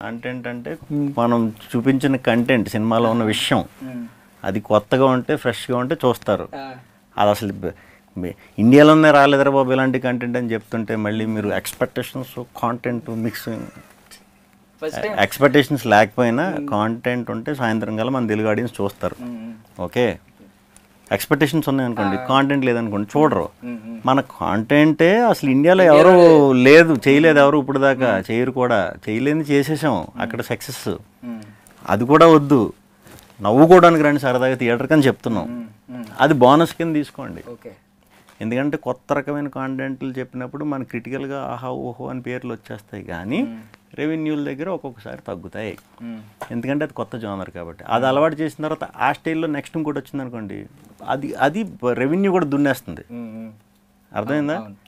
content అంటే మనం చూపించిన కంటెంట్ సినిమాలో ఉన్న విషయం అది కొత్తగా ఉంటే ఫ్రెష్గా ఉంటే చూస్తారు అది అసలు బ- బ- ఇండియాలోనే రాలేదురా బాబు ఇలాంటి కంటెంట్ అని చెప్తుంటే మళ్ళీ మీరు expectations content mixing first time expectations లేకపోయినా కాంటెంట్ ఉంటే సాయంత్రం కల్లా మన తెలుగు ఆడియన్స్ చూస్తారు ఓకే ఎక్స్పెక్టేషన్స్ ఉన్నాయనుకోండి కాంటెంట్ లేదనుకోండి చూడరు మన కాంటెంటే అసలు ఇండియాలో ఎవరు లేదు చేయలేదు ఎవరు ఇప్పుడు దాకా చేయరు కూడా చేయలేని చేసేసాం అక్కడ సక్సెస్ అది కూడా వద్దు నవ్వుకోవడానికి రండి సరదాగా థియేటర్కి అని చెప్తున్నాం అది బోనస్ కింద తీసుకోండి ఓకే ఎందుకంటే కొత్త రకమైన కాంటెంట్లు చెప్పినప్పుడు మన క్రిటికల్గా ఆహా ఓహో అని పేర్లు వచ్చేస్తాయి కానీ రెవెన్యూల దగ్గర ఒక్కొక్కసారి తగ్గుతాయి ఎందుకంటే అది కొత్త జోనర్ కాబట్టి అది అలవాటు చేసిన తర్వాత ఆ స్టైల్లో నెక్స్ట్ ఇంకోటి వచ్చింది అనుకోండి అది అది రెవెన్యూ కూడా దున్నేస్తుంది అర్థమైందా